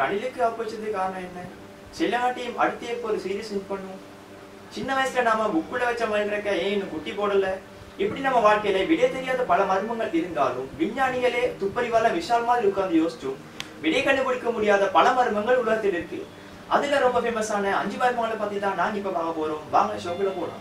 கணிலுக்கு ஆப்பு வச்சதுக்கு காரணம் என்ன சில்லாட்டியும் அடுத்து எப்போ ஒரு சீரியஸ் ஹிட் பண்ணும் சின்ன வயசுல நாம புக்குள்ள வச்ச மாதிரி இருக்க ஏன் இன்னும் குட்டி போடல இப்படி நம்ம வாழ்க்கையில விடை தெரியாத பல மர்மங்கள் இருந்தாலும் விஞ்ஞானிகளே துப்பறிவால விஷால் மாதிரி உட்கார்ந்து யோசிச்சும் விடை கண்டுபிடிக்க முடியாத பல மர்மங்கள் உலகத்தில் இருக்கு அதுல ரொம்ப ஃபேமஸான அஞ்சு மர்மங்களை பத்தி தான் நாங்க இப்ப பார்க்க போறோம் வாங்க ஷோக்குள்ள போலாம்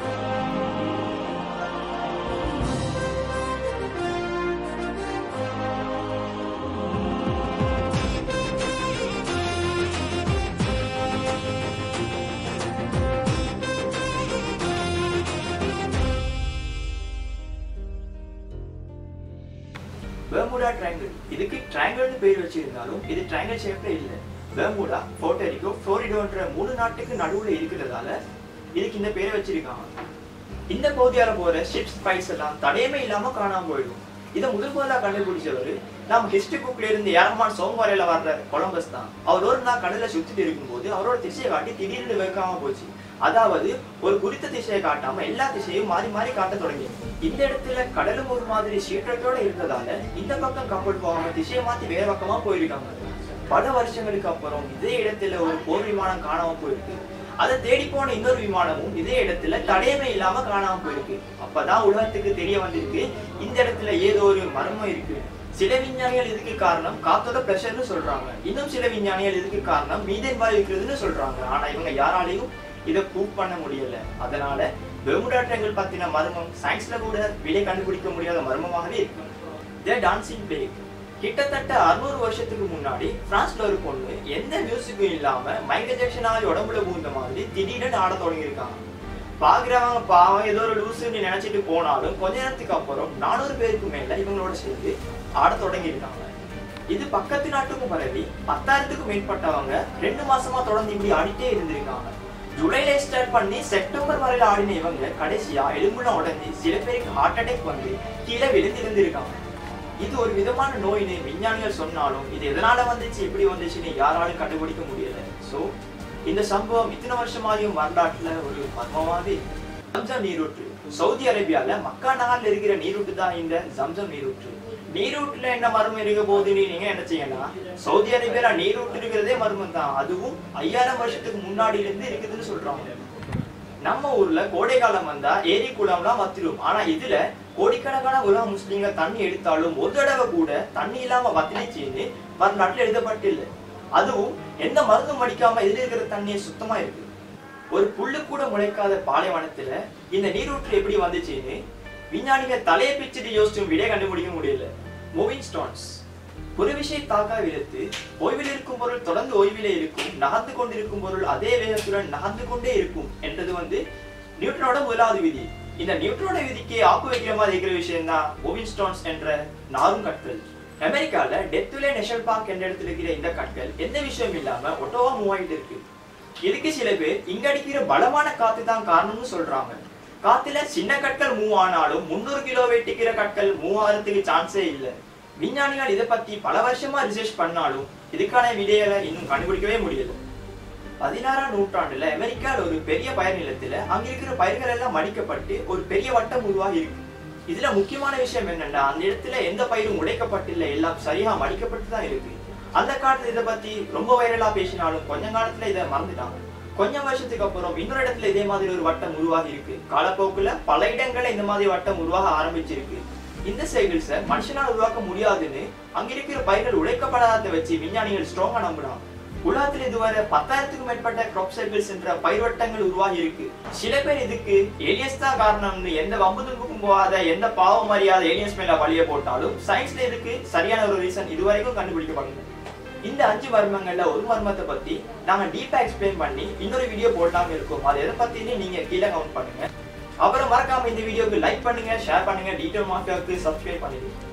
பெர்முடா ட்ரையாங்கிள் இதுக்கு ட்ரையாங்கிள்னு பேர் வச்சிருந்தாலும் இது ட்ரையாங்கிள் ஷேப்ல இல்ல பெர்முடா போர்ட்டரிகோ ஃப்ளோரிடோன்ற மூணு நாட்டுக்கு நடுவுல இருக்கிறதால இதுக்கு இந்த பேரை வச்சிருக்காங்க இந்த பகுதியால போற ஷிப்ஸ் ஃபைட்ஸ் எல்லாம் தடையமே இல்லாம காணாம போயிடும் இதை முதல் முதலா கண்டுபிடிச்சவர் நம்ம ஹிஸ்டரி புக்ல இருந்து ஏரமான் சோமவாரையில வர்ற கொலம்பஸ் தான் அவர் ஒரு நாள் கடல்ல சுத்திட்டு இருக்கும்போது அவரோட திசையை காட்டி திடீர்னு வைக்காம போச்சு அதாவது ஒரு குறித்த திசையை காட்டாம எல்லா திசையும் மாறி மாறி காட்ட தொடங்கி இந்த இடத்துல கடலும் ஒரு மாதிரி சீற்றத்தோட இருந்ததால இந்த பக்கம் கப்பல் போகாம திசையை மாத்தி வேற பக்கமா போயிருக்காங்க பல வருஷங்களுக்கு அப்புறம் இதே இடத்துல ஒரு போர் விமானம் காணாம போயிருக்கு அதை தேடி போன இன்னொரு விமானமும் இதே இடத்துல தடையமே இல்லாம காணாம போயிருக்கு அப்பதான் உலகத்துக்கு தெரிய வந்திருக்கு இந்த இடத்துல ஏதோ ஒரு மர்மம் இருக்கு சில விஞ்ஞானிகள் இதுக்கு காரணம் காத்தோட பிரஷர்னு சொல்றாங்க இன்னும் சில விஞ்ஞானிகள் இதுக்கு காரணம் மீதேன் வாயு இருக்கிறதுன்னு சொல்றாங்க ஆனா இவங்க யாராலையும் இதை ப்ரூவ் பண்ண முடியல அதனால பெர்முடா ட்ரையாங்கிள் பத்தின மர்மம் சயின்ஸ்ல கூட விடை கண்டுபிடிக்க முடியாத மர்மமாகவே இருக்கு த டான்சிங் பிளேக் கிட்டத்தட்ட அறுநூறு வருஷத்துக்கு முன்னாடி பிரான்ஸ்ல ஒரு பொண்ணு எந்த மியூசிக்கும் இல்லாம மைக்கேல் ஜாக்சன் ஆகி உடம்புல பூந்த மாதிரி திடீர்னு ஆட தொடங்கியிருக்காங்க பாக்குறவங்க பாவம் ஏதோ ஒரு லூசுன்னு நினைச்சிட்டு போனாலும் கொஞ்ச நேரத்துக்கு அப்புறம் நானூறு பேருக்கு மேல இவங்களோட சேர்ந்து ஆட தொடங்கியிருக்காங்க இது பக்கத்து நாட்டுக்கும் பரவி பத்தாயிரத்துக்கும் மேற்பட்டவங்க ரெண்டு மாசமா தொடர்ந்து இப்படி ஆடிட்டே இருந்திருக்காங்க ஜூலைல ஸ்டார்ட் பண்ணி செப்டம்பர் வரையில ஆடின இவங்க கடைசியா எலும்புல உடஞ்சி சில பேருக்கு ஹார்ட் அட்டாக் வந்து கீழே விழுந்து இருந்திருக்காங்க இது ஒரு விதமான நோயின்னு விஞ்ஞானிகள் சொன்னாலும் இது எதனால வந்துச்சு எப்படி வந்துச்சுன்னு யாராலும் கண்டுபிடிக்க முடியல சோ இந்த சம்பவம் இத்தனை வருஷமாயும் வரலாற்றுல ஒரு மர்மமாவே இருக்கு. ஜம்சம் நீரூற்று சவுதி அரேபியால மக்கா நகர்ல இருக்கிற நீரூற்று தான் இந்த ஜம்சம் நீரூற்று நீரூற்றுல என்ன மர்மம் இருக்க போகுதுன்னு நீங்க என்ன செய்யணும் சவுதி அரேபியால நீரூற்று இருக்கிறதே மர்மம் தான் அதுவும் ஐயாயிரம் வருஷத்துக்கு முன்னாடில இருந்து இருக்குதுன்னு சொல்றாங்க நம்ம ஊர்ல கோடை காலம் வந்தா ஏரி குளம்லாம் வத்திரும் ஆனா இதுல கோடிக்கணக்கான உலக முஸ்லீம்கள் தண்ணி எடுத்தாலும் ஒரு தடவை கூட தண்ணி இல்லாம வத்திலிச்சுன்னு வரலாற்றுல எழுதப்பட்டில்லை அதுவும் எந்த மருந்தும் அடிக்காம இதுல இருக்கிற தண்ணியை சுத்தமா இருக்கு ஒரு புல்லு கூட முளைக்காத பாலைவனத்துல இந்த நீரூற்று எப்படி வந்துச்சுன்னு விஞ்ஞானிகள் தலையை பிச்சுட்டு யோசிச்சும் விடை கண்டுபிடிக்க முடியல மூவிங் ஸ்டோன்ஸ் ஒரு விஷய தாக்கா விழுத்து ஓய்வில் இருக்கும் பொருள் தொடர்ந்து ஓய்விலே இருக்கும் நகர்ந்து கொண்டிருக்கும் பொருள் அதே வேகத்துடன் நகர்ந்து கொண்டே இருக்கும் என்றது வந்து நியூட்டனோட முதலாவது விதி இந்த நியூட்டனோட விதிக்கு ஆப்பு வைக்கிற மாதிரி இருக்கிற விஷயம் தான் மூவிங் ஸ்டோன்ஸ் என்ற நாரும் கற்கள் அமெரிக்கால டெத்துலே நேஷனல் பார்க் என்ற இடத்துல இருக்கிற இந்த கற்கள் எந்த விஷயம் இல்லாம ஒட்டோவா மூவ் ஆயிட்டு இருக்கு இதுக்கு சில பேர் இங்க அடிக்கிற பலமான காத்து தான் காரணம்னு சொல்றாங்க காத்துல சின்ன கற்கள் மூவ் ஆனாலும் முந்நூறு கிலோ வெட்டிக்கிற கற்கள் மூவ் ஆகிறதுக்கு சான்ஸே இல்லை விஞ்ஞானிகள் இதை பத்தி பல வருஷமா ரிசர்ச் பண்ணாலும் இதுக்கான விடைகளை இன்னும் கண்டுபிடிக்கவே முடியல பதினாறாம் நூற்றாண்டுல அமெரிக்கால ஒரு பெரிய பயிர் நிலத்துல அங்க இருக்கிற பயிர்கள் எல்லாம் மடிக்கப்பட்டு ஒரு பெரிய வட்டம் உருவாகி இருக்கு இதுல முக்கியமான விஷயம் என்னன்னா அந்த இடத்துல எந்த பயிரும் உடைக்கப்பட்டில்லை எல்லாம் சரியா மடிக்கப்பட்டு தான் இருக்கு அந்த காலத்துல இதை பத்தி ரொம்ப வைரலா பேசினாலும் கொஞ்ச காலத்துல இதை மறந்துட்டாங்க கொஞ்சம் வருஷத்துக்கு அப்புறம் இன்னொரு இடத்துல இதே மாதிரி ஒரு வட்டம் உருவாகி இருக்கு காலப்போக்குல பல இடங்கள்ல இந்த மாதிரி வட்டம் உருவாக ஆரம்பிச்சிருக்கு இந்த சைக்கிள்ஸை மனுஷனால உருவாக்க முடியாதுன்னு அங்க இருக்கிற பயிர்கள் உடைக்கப்படாததை வச்சு விஞ்ஞானிகள் ஸ்ட்ராங்கா நம்புறாங்க உலகத்துல இதுவரை பத்தாயிரத்துக்கும் மேற்பட்ட கிராப் சைக்கிள்ஸ் என்ற பயிர்வட்டங்கள் உருவாகி இருக்கு சில பேர் இதுக்கு ஏலியன்ஸ் தான் காரணம்னு எந்த வம்பு தும்புக்கும் போகாத எந்த பாவம் அறியாத ஏலியன்ஸ் மேல வழிய போட்டாலும் சயின்ஸ்ல இதுக்கு சரியான ஒரு ரீசன் இதுவரைக்கும் கண்டுபிடிக்கப்படல இந்த அஞ்சு மர்மங்கள்ல ஒரு மர்மத்தை பத்தி நாங்க டீப்பா எக்ஸ்பிளைன் பண்ணி இன்னொரு வீடியோ போடாம இருக்கோம் அது எதை பத்தின்னு நீங்க கீழே கமெண்ட் பண்ணுங்க அப்புறம் மறக்காம இந்த வீடியோக்கு லைக் பண்ணுங்க ஷேர் பண்ணுங்க டீட்டெயில் மாஃபியாவுக்கு சப்ஸ்கிரைப் பண்ணிடுங்க